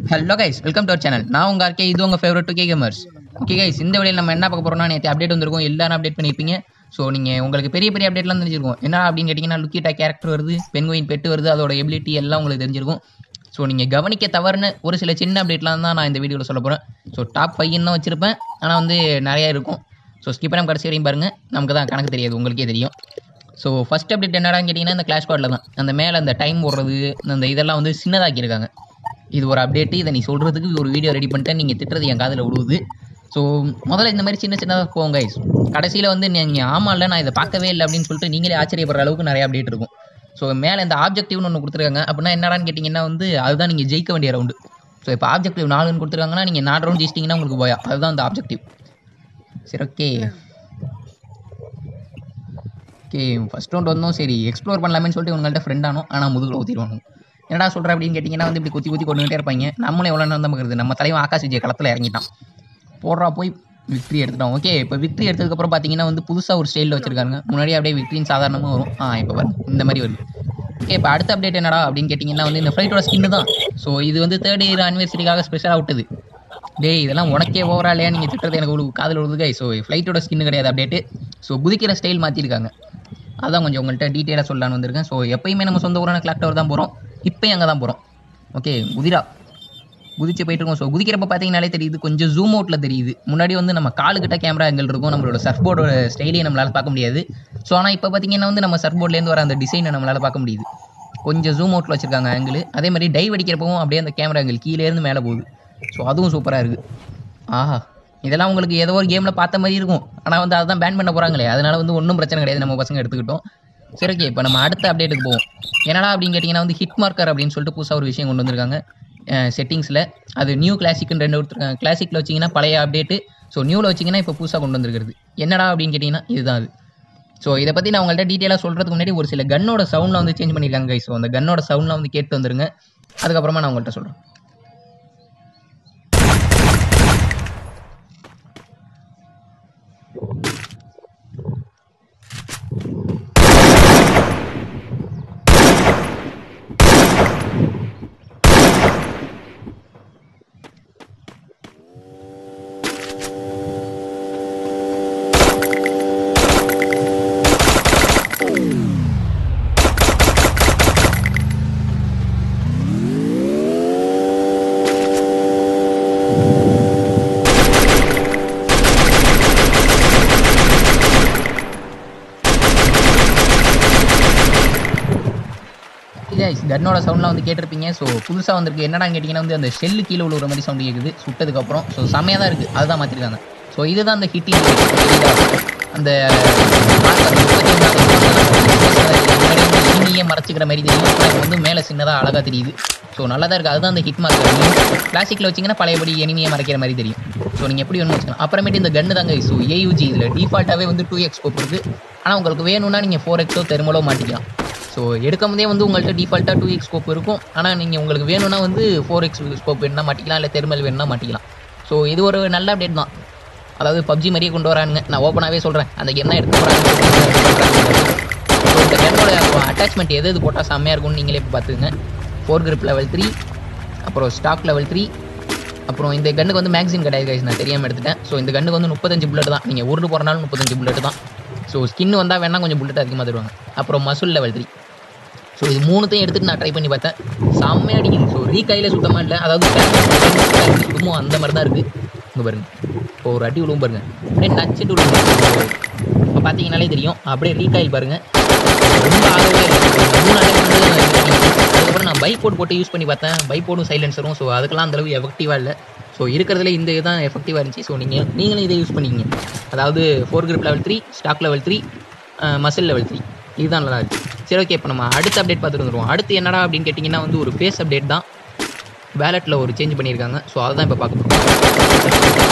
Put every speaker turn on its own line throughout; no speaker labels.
Hello guys welcome to our channel நான் உங்கள் RK இது உங்கள் favourite two K gamers okay guys இந்த வழியில் நம்ம என்ன பார்க்க போகிறோம்னா நேற்று அப்டேட் வந்திருக்கும் எல்லாரும் அப்டேட் பண்ணியிருப்பீங்க ஸோ நீங்கள் உங்களுக்கு பெரிய பெரிய அப்டேட்லாம் தெரிஞ்சிருக்கும் என்ன அப்படின்னு கேட்டிங்கன்னா லுக்கிட்டா கேரக்டர் வருது பெண்குயின் பெட்டு வருது அதோட எபிலிட்டி எல்லாம் உங்களுக்கு தெரிஞ்சிருக்கும் ஸோ நீங்கள் கவனிக்க தவறுன ஒரு சில சின்ன அப்டேட்லாம் தான் நான் இந்த வீடியோவில் சொல்ல போகிறேன் ஸோ டாப் ஃபைவ்னு தான் வச்சுருப்பேன் ஆனால் வந்து நிறையா இருக்கும் ஸோ ஸ்கிப் பண்ணாம கடைசி வரையும் பாருங்கள் நமக்கு தான் கணக்கு தெரியாது உங்களுக்கே தெரியும் ஸோ ஃபஸ்ட் அப்டேட் என்னடான்னு கேட்டிங்கன்னா இந்த கிளாஷ் கார்டில் தான் அந்த மேலே அந்த டைம் ஓடுறது அந்த இதெல்லாம் வந்து சின்னதாக்கியிருக்காங்க இது ஒரு அப்டேட்டு இதை நீ சொல்கிறதுக்கு ஒரு வீடியோ ரெடி பண்ணிட்டேன் நீங்கள் திட்டுறது என் காதில் விடுவது ஸோ முதல்ல இந்த மாதிரி சின்ன சின்னதாக போங்க guys கடைசியில் வந்து நீங்கள் ஆமாம் இல்லை நான் இதை பார்க்கவே இல்லை அப்படின்னு சொல்லிட்டு நீங்களே ஆச்சரியப்படுற அளவுக்கு நிறைய அப்டேட் இருக்கும் ஸோ மேலே இந்த ஆப்ஜெக்டிவ்னு ஒன்று கொடுத்துருக்காங்க அப்படின்னா என்னடான்னு கேட்டிங்கன்னா வந்து அதுதான் நீங்கள் ஜெயிக்க வேண்டிய ரவுண்டு ஸோ இப்போ ஆப்ஜெக்டிவ் நாலுன்னு கொடுத்துருக்காங்கன்னா நீங்கள் நாலு ரவுண்ட் ஜெயிச்சிட்டிங்கன்னா உங்களுக்கு போயா அதுதான் அந்த ஆப்ஜெக்டிவ் சரி ஓகே ஓகே ஃபர்ஸ்ட் ரவுண்ட் வந்தோம் சரி எக்ஸ்ப்ளோர் பண்ணலாமேன்னு சொல்லிட்டு உங்கள்கிட்ட ஃப்ரெண்ட் ஆனோம் ஆனால் முதுகில் ஊற்றிடுவாங்க என்னடா சொல்கிற அப்படின்னு கேட்டிங்கன்னா வந்து இப்படி குத்தி குத்தி கொண்டுகிட்டே இருப்பாங்க நம்மளும் எவ்வளோ நேரம் தான் பார்க்குறது நம்ம தலைவன் ஆகாஷ் விஜய் களத்தில் இறங்கிட்டான் போடுறா போய் விக்ட்ரி எடுத்துட்டோம் ஓகே இப்போ விக்ட்ரி எடுத்ததுக்கப்புறம் பார்த்தீங்கன்னா வந்து புதுசாக ஒரு ஸ்டைலில் வச்சிருக்காங்க முன்னாடி அப்படியே விக்ட்ரின்னு சாதாரணமாக வரும் ஆ இப்போ பாருங்க இந்த மாதிரி வருது ஓகே இப்போ அடுத்த அப்டேட் என்னடா அப்படின்னு கேட்டிங்கன்னா வந்து இந்த ஃப்ளைட்டோட ஸ்கின்னு தான் ஸோ இது வந்து தேர்ட் இயர் அனிவர்சரிக்காக ஸ்பெஷலாக விட்டது டேய் இதெல்லாம் உனக்கே ஓவரா இல்லையா நீங்கள் திட்டுறது எனக்கு ஒரு காதில் விழுது ஸோ ஃப்ளைட்டோட ஸ்கின்னு கிடையாது அப்டேட்டு ஸோ குதிக்கிற ஸ்டைல் மாற்றிருக்காங்க அதான் கொஞ்சம் உங்கள்கிட்ட டீட்டெயிலாக சொல்லலான்னு வந்திருக்கேன் ஸோ எப்பயுமே நம்ம சொந்த ஊரான கிளாக் டவர் தான் போகிறோம் இப்போயும் அங்கே தான் போகிறோம் ஓகே குதிரா குதிச்சு போயிட்டு இருக்கோம் ஸோ குதிக்கிறப்ப பார்த்தீங்கனாலே தெரியுது கொஞ்சம் ஜூம் அவுட்டில் தெரியுது முன்னாடி வந்து நம்ம காலுக்கிட்ட கேமரா எங்கள் இருக்கும் நம்மளோட சர்ஃப் போர்டோட ஸ்டைலையும் நம்மளால் பார்க்க முடியாது ஸோ ஆனால் இப்போ பார்த்தீங்கன்னா வந்து நம்ம சர்ஃப் போர்ட்லேருந்து வர அந்த டிசைனை நம்மளால் பார்க்க முடியுது கொஞ்சம் ஜூம் அவுட்டில் வச்சிருக்காங்க ஆங்கிள் அதே மாதிரி டைவ் அடிக்கிறப்பவும் அப்படியே அந்த கேமரா ஆங்கிள் கீழே இருந்து மேலே போகுது ஸோ அதுவும் சூப்பராக இருக்குது ஆஹா இதெல்லாம் உங்களுக்கு ஏதோ ஒரு கேமில் பார்த்த மாதிரி இருக்கும் ஆனால் வந்து அதுதான் பேன் பண்ண போகிறாங்களே அதனால வந்து ஒன்றும் பிரச்சனை கிடையாது நம்ம பசங்க எடுத்துக்கிட்டோம் சரி ஓகே இப்போ நம்ம அடுத்த அப்டேட்டுக்கு போவோம் என்னடா அப்படின்னு கேட்டிங்கன்னா வந்து ஹிட் மார்க்கர் அப்படின்னு சொல்லிட்டு புதுசாக ஒரு விஷயம் கொண்டு வந்திருக்காங்க செட்டிங்ஸில் அது நியூ கிளாசிக்னு ரெண்டு கொடுத்துருக்காங்க கிளாசிக்கில் வச்சிங்கன்னா பழைய அப்டேட்டு ஸோ நியூவில் வச்சிங்கன்னா இப்போ புதுசாக கொண்டு வந்திருக்கிறது என்னடா அப்படின்னு கேட்டிங்கன்னா இதுதான் அது ஸோ இதை பற்றி நான் உங்கள்கிட்ட டீட்டெயிலாக சொல்கிறதுக்கு முன்னாடி ஒரு சில கன்னோட சவுண்டில் வந்து சேஞ்ச் பண்ணியிருக்காங்க guys. ஸோ அந்த கன்னோட சவுண்டில் வந்து கேட்டு வந்துருங்க அதுக்கப்புறமா நான் உங்கள்கிட்ட சொல்கிறேன் guys கன்னோட சவுண்ட்லாம் வந்து கேட்டிருப்பீங்க ஸோ புதுசாக வந்திருக்கு என்னடா கேட்டிங்கன்னா வந்து அந்த ஷெல்லு கீழே விழுற மாதிரி சவுண்டு கேட்குது சுட்டதுக்கப்புறம் ஸோ செம்மையாக தான் இருக்குது அதுதான் மாற்றிருக்காங்க ஸோ இதுதான் அந்த ஹிட்டிங் அந்த இனிமையே மறைச்சிக்கிற மாதிரி தெரியும் ஆனா இது வந்து மேலே சின்னதாக அழகாக தெரியுது ஸோ நல்லா தான் இருக்குது அதுதான் அந்த ஹிட் மார்க் கிளாசிக்கில் வச்சிங்கன்னா பழையபடி எனிமையை மறைக்கிற மாதிரி தெரியும் ஸோ நீங்கள் எப்படி வேணும் வச்சுக்கலாம் அப்புறமேட்டு இந்த கன்று தாங்க ஸோ ஏயூஜி இதில் டிஃபால்ட்டாகவே வந்து டூ எக்ஸ் ஸ்கோப் இருக்குது ஆனால் உங்களுக்கு வேணும்னா நீங்கள் ஃபோர் எக்ஸோ தெருமலோ மாட்டிக்கலாம் ஸோ எடுக்கும் போதே வந்து உங்கள்கிட்ட டிஃபால்ட்டாக டூ எக்ஸ் ஸ்கோப் இருக்கும் ஆனால் நீங்கள் உங்களுக்கு வேணும்னா வந்து ஃபோர் எக்ஸ் ஸ்கோப் வேணும்னா மாட்டிக்கலாம் இல்லை தெருமல் வேணும்னா மாட்டிக்கலாம் ஸோ இது ஒரு நல்ல அப்டேட் தான் அதாவது பப்ஜி மாதிரியே கொண்டு வரானுங்க நான் ஓப்பனாகவே சொல்கிறேன் அந்த கேம் தான் எடுத்து போகிறாங்க ஸோ இந்த கேமோட அட்டாச்மெண்ட் எது எது போட்டால் செம்மையாக இருக்கும்னு நீங்களே இப்போ பார்த்துங்க ஃபோர் கிரிப் லெவல் த்ரீ அப்புறம் ஸ்டாக் லெவல் த்ரீ அப்புறம் இந்த கன்னுக்கு வந்து மேக்ஸின் கிடையாது guys நான் தெரியாமல் எடுத்துட்டேன் ஸோ இந்த கன்னுக்கு வந்து முப்பத்தஞ்சு புல்லட் தான் நீங்கள் உருண்டு போகிறனாலும் முப்பத்தஞ்சு புல்லட் தான் ஸோ ஸ்கின் வந்தால் வேணால் கொஞ்சம் புல்லட் அதிகமாக தருவாங்க அப்புறம் மசூல் லெவல் த்ரீ ஸோ இது மூணுத்தையும் எடுத்துட்டு நான் ட்ரை பண்ணி பார்த்தேன் செம்மையாக அடிக்குது ஸோ ரீகாயில் சுத்தமாக இல்லை அதாவது சுத்தமும் அந்த மாதிரி தான் இருக்குது இங்கே பாருங்க இப்போ ஒரு அடி விழுவும் பாருங்க அப்படியே நச்சுட்டு விழுவும் இப்போ பார்த்தீங்கனாலே தெரியும் அப்படியே ரீகாயில் பாருங்க ரொம்ப ஆகவே இல்லை மூணு அடி வந்து அதுக்கப்புறம் நான் பைப்போர்ட் போட்டு யூஸ் பண்ணி பார்த்தேன் பைப்போர்டும் சைலன்சரும் ஸோ அதுக்கெல்லாம் அந்தளவு எஃபெக்டிவாக இல்லை ஸோ இருக்கிறதுல இந்த இதுதான் எஃபெக்டிவாக இருந்துச்சு ஸோ நீங்கள் நீங்களும் இதை யூஸ் பண்ணிக்கிங்க அதாவது foregrip level three stock level three muzzle level three இதுதான் நல்லா இருக்கு சரி ஓகே இப்போ நம்ம அடுத்த அப்டேட் பார்த்துட்டு வந்துருவோம் அடுத்து என்னடா அப்படின்னு கேட்டிங்கன்னா வந்து ஒரு ஃபேஸ் அப்டேட் தான் வேலெட்டில் ஒரு சேஞ்ச் பண்ணியிருக்காங்க ஸோ அதை தான் இப்போ பார்க்க போகிறோம்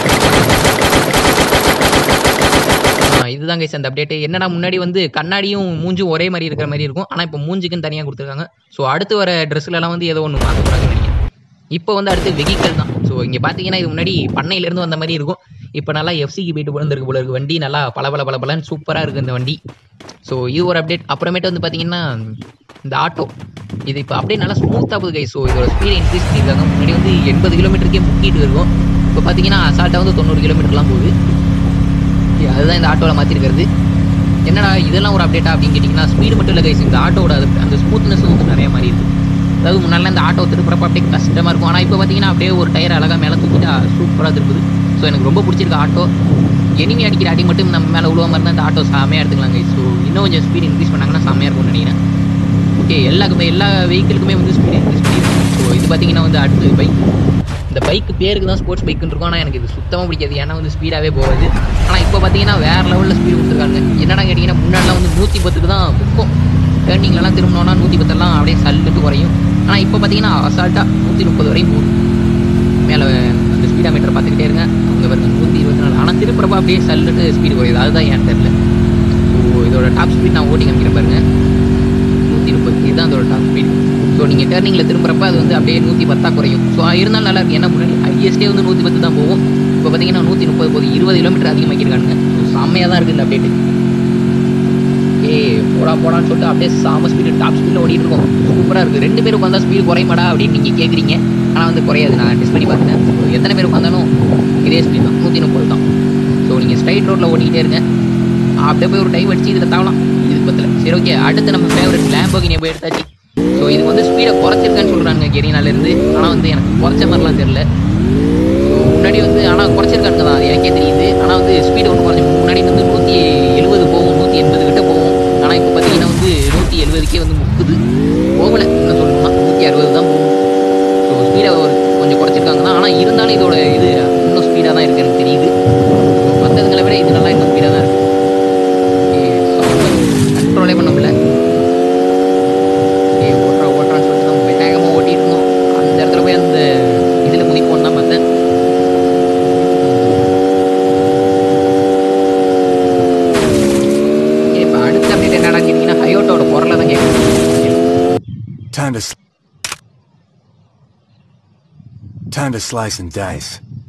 இதுதான் கைஸ் அந்த அப்டேட் என்னடா முன்னாடி வந்து கண்ணாடியும் மூஞ்சும் ஒரே மாதிரி இருக்கிற மாதிரி இருக்கும் ஆனால் இப்போ மூஞ்சுக்குன்னு தனியாக கொடுத்துருக்காங்க ஸோ அடுத்து வர ட்ரெஸ்லலாம் வந்து ஏதோ ஒன்று மாற்ற போகிறாங்கன்னு நினைக்கிறேன் இப்போ வந்து அடுத்து வெஹிக்கல் தான் ஸோ இங்கே பார்த்தீங்கன்னா இது முன்னாடி பண்ணையிலேருந்து வந்த மாதிரி இருக்கும் இப்போ நல்லா எஃப்சிக்கு போயிட்டு வந்திருக்கு போல இருக்கு வண்டி நல்லா பல பல பல பலன்னு சூப்பராக இருக்குது இந்த வண்டி ஸோ இது ஒரு அப்டேட் அப்புறமேட்டு வந்து பார்த்தீங்கன்னா இந்த ஆட்டோ இது இப்போ அப்படியே நல்லா ஸ்மூத்தாக போகுது கை ஸோ இதோட ஸ்பீடை இன்க்ரீஸ் பண்ணியிருக்காங்க முன்னாடி வந்து எண்பது கிலோமீட்டருக்கே முக்கிட்டு இருக்கும் இப்போ பார்த்தீங்கன்னா அசால்ட்டாக வந்து தொண்ணூறு கிலோமீட்டர்லாம் போகுது Okay, அதுதான் இந்த ஆட்டோவில் மாற்றிருக்கிறது என்னடா இதெல்லாம் ஒரு அப்டேட்டா அப்படின்னு கேட்டிங்கன்னா ஸ்பீடு மட்டும் இல்லை கைஸ் இந்த ஆட்டோட அது அந்த ஸ்மூத்னஸ் வந்து நிறைய மாறி இருக்கு அதாவது முன்னால இந்த ஆட்டோ திருப்புறப்ப அப்படியே கஷ்டமாக இருக்கும் ஆனால் இப்போ பார்த்தீங்கன்னா அப்படியே ஒரு டயர் அழகாக மேலே தூக்கிட்டா சூப்பராக திருப்புது ஸோ எனக்கு ரொம்ப பிடிச்சிருக்கு ஆட்டோ எனிமி அடிக்கிற அடி மட்டும் நம்ம மேலே உழுவ மாதிரி இருந்தால் இந்த ஆட்டோ செமையாக எடுத்துக்கலாம் கைஸ் ஸோ இன்னும் கொஞ்சம் ஸ்பீட் இன்க்ரீஸ் பண்ணாங்கன்னா செமையாக இருக்கும்னு நினைக்கிறேன் ஓகே எல்லாருக்குமே எல்லா வெஹிக்கிளுக்குமே வந்து ஸ்பீட் இன்க்ரீஸ் பண்ணியிருக்கோம் ஸோ இது பார்த்தீங்கன்னா வந்து அடுத்து பைக் இந்த பைக் பேருக்கு தான் ஸ்போர்ட்ஸ் பைக்குன்னு இருக்கும் ஆனால் எனக்கு இது சுத்தமாக பிடிக்காது ஏன்னா வந்து ஸ்பீடாகவே போகாது ஆனால் இப்போ பார்த்தீங்கன்னா வேறு லெவலில் ஸ்பீடு கொடுத்துருக்காங்க என்னடா கேட்டிங்கன்னா முன்னாடிலாம் வந்து நூற்றி பத்துக்கு தான் புக்கும் டேர்னிங்லலாம் திரும்பினோன்னா நூற்றி பத்தெல்லாம் அப்படியே சல்லுட்டு குறையும் ஆனால் இப்போ பார்த்தீங்கன்னா அசால்ட்டாக நூற்றி முப்பது வரையும் போகும் மேலே அந்த ஸ்பீடா மீட்டர் பார்த்துக்கிட்டே இருங்க அங்கே பாருங்க நூற்றி இருபத்தி நாலு ஆனால் திருப்புறப்ப அப்படியே சல்லுட்டு ஸ்பீடு குறையுது அதுதான் ஏன் தெரில ஸோ இதோட டாப் ஸ்பீட் நான் ஓட்டி காமிக்கிறேன் பாருங்க நூற்றி முப்பது இதுதான் அதோட டாப் ஸ்பீட் ஸோ நீங்கள் டேர்னிங்கில் திரும்புறப்ப அது வந்து அப்படியே நூற்றி பத்தா குறையும் ஸோ இருந்தாலும் நல்லா இருக்கு ஏன்னா முன்னாடி ஹையஸ்டே வந்து நூற்றி பத்து தான் போகும் இப்போ பார்த்தீங்கன்னா நூற்றி முப்பது போகுது இருபது கிலோமீட்டர் அதிகமாக்கியிருக்காங்க ஸோ செம்மையாக தான் இருக்குது இந்த அப்டேட் ஏ போடா போடான்னு சொல்லிட்டு அப்படியே சாம ஸ்பீடு டாப் ஸ்பீடில் ஓடிட்டு இருக்கோம் சூப்பராக இருக்குது ரெண்டு பேருக்கு வந்தால் ஸ்பீடு குறையுமாடா அப்படின்னு நீங்கள் கேட்குறீங்க ஆனால் வந்து குறையாது நான் டெஸ்ட் பண்ணி பார்த்துட்டேன் So, எத்தனை பேருக்கு வந்தாலும் இதே ஸ்பீட் தான் நூற்றி முப்பது தான் ஸோ நீங்கள் ஸ்ட்ரைட் ரோட்டில் ஓடிக்கிட்டே இருங்க அப்படியே போய் ஒரு டைவ் அடிச்சு இதில் தாவலாம் இதுக்கு பத்தில் சரி ஓகே அடுத்து நம்ம ஃபேவரட் லேம்போகினியை போய் எடுத்தாச்சு ஸோ இது வந்து ஸ்பீடை குறைச்சிருக்கேன்னு சொல்கிறாங்க கெரினாலேருந்து ஆனால் வந்து எனக்கு குறைச்ச மாதிரிலாம் தெரில ஸோ முன்னாடி வந்து ஆனால் குறைச்சிருக்கானுங்க தான் அது எனக்கே தெரியுது ஆனால் வந்து ஸ்பீடு ஒன்றும் குறைஞ்சி முன்னாடி வந்து நூற்றி எழுபது போகும் நூற்றி எண்பது கிட்ட போகும் ஆனால் இப்போ பார்த்தீங்கன்னா வந்து நூற்றி எழுபதுக்கே வந்து முக்குது போகல என்ன சொல்லணும்னா நூற்றி அறுபது தான் போகும் ஸோ ஸ்பீடை ஒரு கொஞ்சம் குறைச்சிருக்காங்க தான் ஆனால் இருந்தாலும் இதோட இது இன்னும் ஸ்பீடாக தான் இருக்குது எனக்கு தெரியுது மற்றதுங்களை விட இது நல்லா இன்னும் ஸ்பீடாக தான் இருக்குது கண்ட்ரோலே பண்ண முடியல ஏய் ஓட்டுறா ஓட்டுறான்னு சொல்லிட்டு நம்ம வேகமாக ஓட்டிட்டு இருந்தோம் அந்த இடத்துல போய் அந்த இதில் குதிப்போம் தான் பார்த்தேன் இப்போ அடுத்த அப்டேட் என்னடா கேட்டிங்கன்னா ஹயோட்டோட குரலை தான் கேட்குறேன்
Time to sl- Time to slice and dice.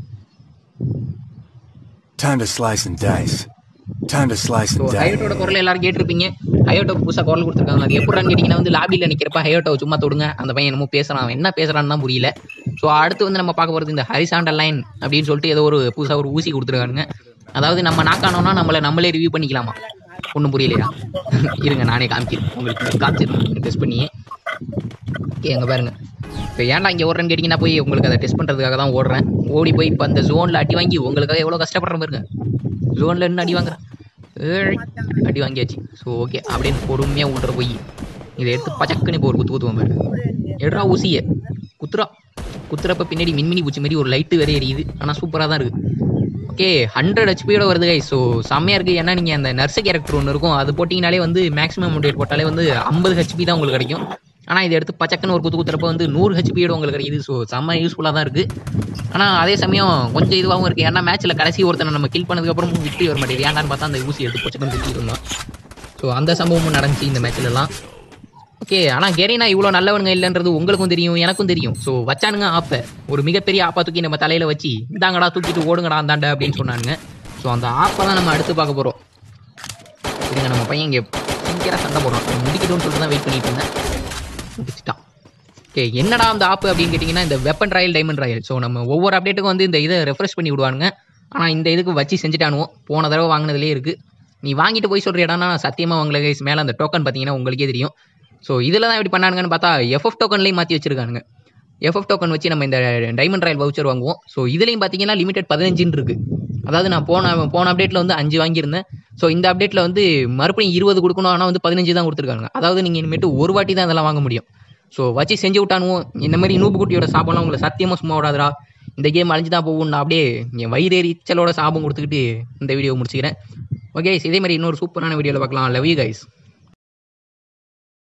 Time to slice and dice. Time to slice
so
and dice.
ஹயோட்டோட குரல் எல்லாரும் கேட்டிருப்பீங்க ஹயோட்டோக்கு புதுசாக குரல் கொடுத்துருக்காங்க அது எப்படின்னு கேட்டிங்கன்னா வந்து லாபியில் நிற்கிறப்ப ஹயோட்டோவை சும்மா தொடுங்க அந்த பையன் என்னமோ பேசுகிறான் அவன் என்ன பேசுகிறான்னு தான் புரியல ஸோ அடுத்து வந்து நம்ம பார்க்க போகிறது இந்த ஹரிசாண்டர் லைன் அப்படின்னு சொல்லிட்டு ஏதோ ஒரு புதுசாக ஒரு ஊசி கொடுத்துருக்காங்க அதாவது நம்ம நாக்கானோன்னா நம்மளை நம்மளே ரிவ்யூ பண்ணிக்கலாமா ஒன்றும் புரியலையா இருங்க நானே காமிக்கிறேன் உங்களுக்கு காமிச்சிருக்கேன் டெஸ்ட் பண்ணியே ஓகே அங்கே பாருங்க இப்போ ஏன்டா இங்கே ஓடுறேன்னு கேட்டிங்கன்னா போய் உங்களுக்கு அதை டெஸ்ட் பண்ணுறதுக்காக தான் ஓடுறேன் ஓடி போய் இப்போ அந்த ஜோனில் அடி வாங்கி உங்களுக்காக எவ்வளோ கஷ்டப்படுறேன் பாருங்க ஜோனில் என்ன அடி வாங்குறேன் ஏழை அடி வாங்கியாச்சு ஸோ ஓகே அப்படின்னு பொறுமையாக விட்ற போய் இதை எடுத்து பச்சக்குன்னு இப்போ ஒரு குத்து குத்துவோம் பாரு எடுறா ஊசியை குத்துறா குத்துறப்ப பின்னாடி மின்மினி பூச்சி மாதிரி ஒரு லைட்டு வேற எரியுது ஆனால் சூப்பராக தான் இருக்குது ஓகே ஹண்ட்ரட் ஹெச்பியோட வருது கை ஸோ செம்மையாக இருக்குது ஏன்னா நீங்கள் அந்த நர்ஸு கேரக்டர் ஒன்று இருக்கும் அது போட்டிங்கனாலே வந்து மேக்ஸிமம் ரேட் போட்டாலே வந்து ஐம்பது ஹெச்பி தான் உங்களுக்கு கிடைக்கும் ஆனால் இதை எடுத்து பச்சக்குன்னு ஒரு குத்து குத்துறப்ப வந்து நூறு ஹெச்பியோட உங்களுக்கு கிடைக்குது ஸோ செம்ம யூஸ்ஃபுல்லாக தான் இருக்குது ஆனால் அதே சமயம் கொஞ்சம் இதுவாகவும் இருக்குது ஏன்னா மேட்ச்சில் கடைசி ஒருத்தனை நம்ம கில் பண்ணதுக்கப்புறம் விக்டரி வர மாட்டேங்குது ஏன்னான்னு பார்த்தா அந்த ஊசி எடுத்து பச்சக்குன்னு குத்திட்டு இருந்தோம் ஸோ அந்த சம்பவமும் நடந்துச்சு இந்த மேட்ச்லலாம் ஓகே ஆனால் கெரினா இவ்வளோ நல்லவனுங்க இல்லைன்றது உங்களுக்கும் தெரியும் எனக்கும் தெரியும் ஸோ வச்சானுங்க ஆப்பை ஒரு மிகப்பெரிய ஆப்பா தூக்கி நம்ம தலையில் வச்சு இந்தாங்கடா தூக்கிட்டு ஓடுங்கடா அந்தாண்ட அப்படின்னு சொன்னானுங்க ஸோ அந்த ஆப்பை தான் நம்ம அடுத்து பார்க்க போகிறோம் சரிங்க நம்ம பையன் இங்கே சிங்கராக சண்டை போடுறோம் அவன் முடிக்கட்டும்னு சொல்லிட்டு தான் வெயிட் பண்ணிட்டு இருந்தேன் முடிச்சிட்டான் ஓகே என்னடா அந்த ஆப் அப்படின்னு கேட்டிங்கன்னா இந்த weapon royal diamond royal so நம்ம ஒவ்வொரு அப்டேட்டுக்கும் வந்து இந்த இதை ரெஃப்ரெஷ் பண்ணி விடுவானுங்க ஆனால் இந்த இதுக்கு வச்சு செஞ்சுட்டானுவோம் போன தடவை வாங்கினதுலேயே இருக்குது நீ வாங்கிட்டு போய் சொல்கிற இடம்னா சத்தியமாக வாங்கல கைஸ் மேலே அந்த டோக்கன் பார்த்தீங்கன்னா உங்களுக்கே தெரியும் ஸோ இதில் தான் எப்படி பண்ணானுங்கன்னு பார்த்தா எஃப்எஃப் டோக்கன்லேயும் மாற்றி வச்சிருக்கானுங்க எஃப்எஃப் டோக்கன் வச்சு நம்ம இந்த டைமண்ட் ராயல் வவுச்சர் வாங்குவோம் ஸோ இதுலேயும் பார்த்தீங்கன்னா லிமிடெட் பதினஞ்சுன்னு இருக்குது அதாவது நான் போன போன அப்டேட்டில் வந்து அஞ்சு வாங்கியிருந்தேன் ஸோ இந்த அப்டேட்டில் வந்து மறுபடியும் இருபது கொடுக்கணும் ஆனால் வந்து பதினஞ்சு தான் கொடுத்துருக்காங்க அதாவது நீங்கள் இனிமேட்டு ஒரு வாட்டி தான் இதெல்லாம் வாங்க முடியும் ஸோ வச்சு செஞ்சு விட்டானுவோம் இந்த மாதிரி நூப்பு குட்டியோட சாப்பிடலாம் உங்களை சத்தியமாக சும்மா விடாதடா இந்த கேம் அழிஞ்சு தான் போகும் நான் அப்படியே என் வயிறு எரிச்சலோட சாபம் கொடுத்துக்கிட்டு இந்த வீடியோ முடிச்சுக்கிறேன் ஓகே இதே மாதிரி இன்னொரு சூப்பரான வீடியோவில் பார்க்கலாம் லவ் யூ கைஸ்